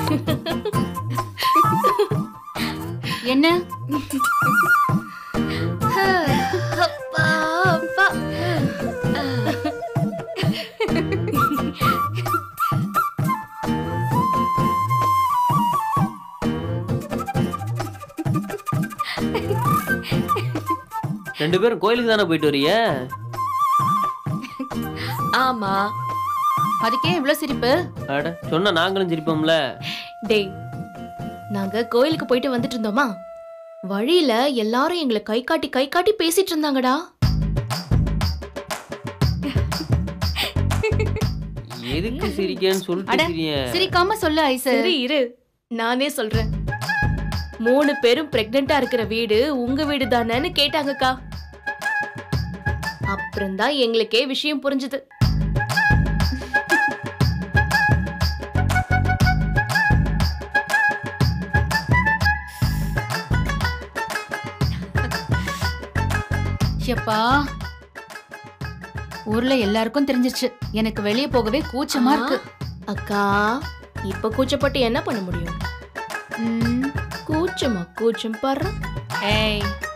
என்ன அப்பா அப்பா ரெண்டு பேரும் கோயிலுக்கு தானே போயிட்டு வரீங்க ஆமா அதுக்கே இவ்ளோ சிரிப்பு அட சொன்னா நாங்களும் சிரிப்போம்ல டேய் நாங்க கோயிலுக்கு போயிட்டு வந்துட்டு இருந்தோமா வழியில எல்லாரும் எங்களை கை காட்டி கை காட்டி பேசிட்டு இருந்தாங்கடா எதுக்கு சிரிக்கன்னு சொல்லிட்டு அட. சிரிங்க சிரிக்காம சொல்லு ஐசு சரி இரு நானே சொல்றேன் மூணு பேரும் பிரெக்னெண்டா இருக்கிற வீடு உங்க வீடு தானேன்னு கேட்டாங்கக்கா அப்புறம்தான் எங்களுக்கே விஷயம் புரிஞ்சுது எப்பா ஊர்ல எல்லாருக்கும் தெரிஞ்சிருச்சு எனக்கு வெளியே போகவே கூச்சமா இருக்கு அக்கா இப்ப கூச்சப்பட்டு என்ன பண்ண முடியும் ம், கூச்சமா கூச்சம் பாரு ஏய்